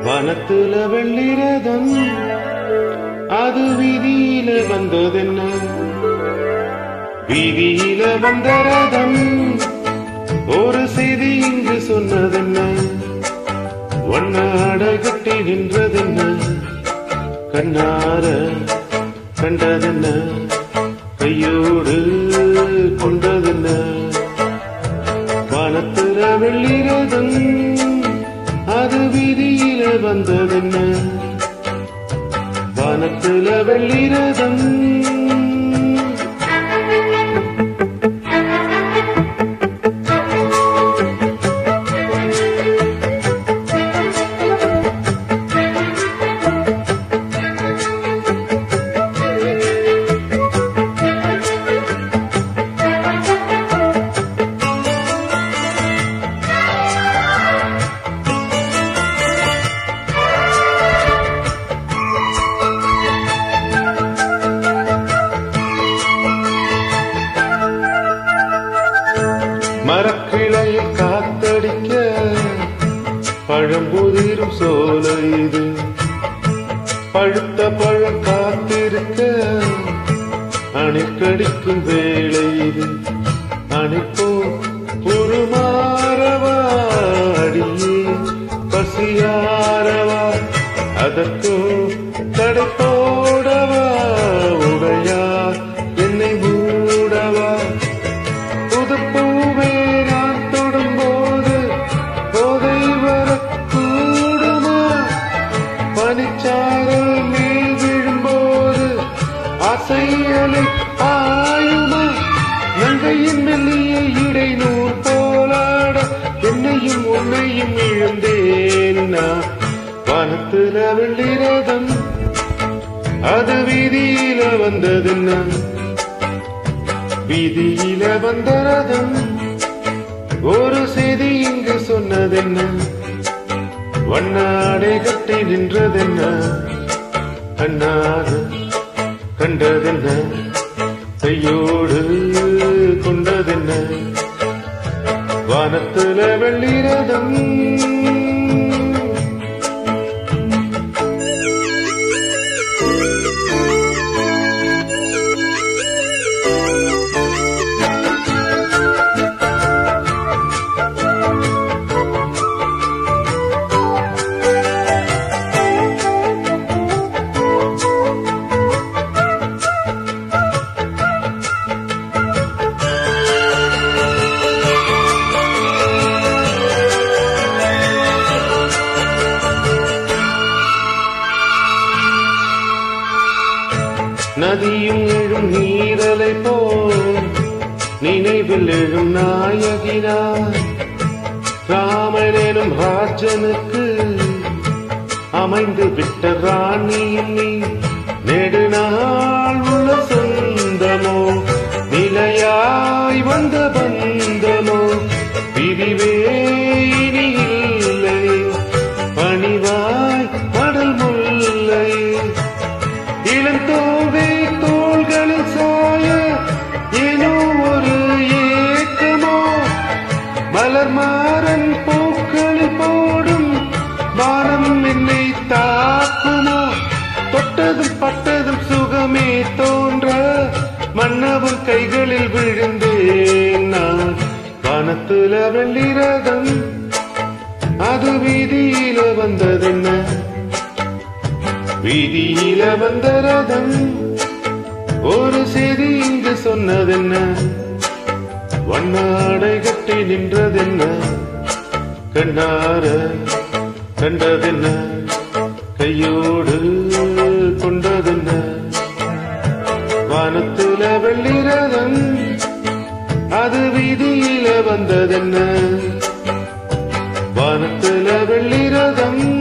வனத்துல வெள்ளிரதம் அது வீதியில வந்ததென்ன வீதியில வந்த ரதம் ஒரு செய்தி இங்கு சொன்னதென்ன ஒன்னாட கட்டி நின்றதென்ன கண்ணார கண்டதென்ன கையோடு கொண்டதென்ன வானத்துல வெள்ளிரதம் அது வீதியில வந்ததென்ன வானத்துல வெள்ளிரதம் மரக்கிளையில் காத்தடிக்க பழம்புதிரும் சோலை இது பழுத்த பழம் காத்திருக்க அணிக்கடிக்கும் வேலை இது அணிப்போ உருமாறவா அடியே பசியாரவா அதற்கோ தடை போடவா உடையா என்னை மூடவா புதுப்பூவே நான் தொடும்போது போதை வரக்கூடுமா பனிச்சாரல் மேல் விழும்போது அசையலை ஆயுமா நங்கையின் மெல்லிய இடை நூல் போலாட என்னையும் உன்னையும் இழந்தேன் நான் வானத்துல வெள்ளிரதம் அது வீதியில வந்ததுன்னா வீதியில வந்த ரதம் ஒரு செய்தி இங்கு சொன்னதென்ன வண்ணாடை கட்டி நின்றதென்ன கண்ணாக கண்டதென்ன கையோடு கொண்டதென்ன வானத்துல வெள்ளிரதம் நதியும் எழும் நீரலை போல் நினைவில் எழும் நாயகினார் ராமனெனும் ராஜனுக்கு அமைந்து விட்ட ராணியும் நீ நெடுநாள் உள்ள சொந்தமோ நிலையாய் வந்த பந்தமோ பிரிவே இனி இல்லை பணிவாய் கடல் முல்லை இளந்தோவே தோள்களில் சாய ஏனோ ஒரு ஏக்கமோ மலர் மாறன் பூக்களில் போடும் வானம் என்னை தாக்குமோ தொட்டதும் பட்டதும் சுகமே தோன்ற மன்னவன் கைகளில் விழுந்தேன் நான் வானத்துல வெள்ளிரதம் அது வீதியில வந்ததென்ன வீதியில வந்த ரதம் ஒரு செய்தி இங்கு சொன்னதென்ன வண்ணாடை கட்டி நின்றதென்ன கண்ணார கண்டதென்ன கையோடு கொண்டதென்ன வானத்துல வெள்ளிரதம் அது வீதியில வந்ததென்ன வானத்துல வெள்ளிரதம்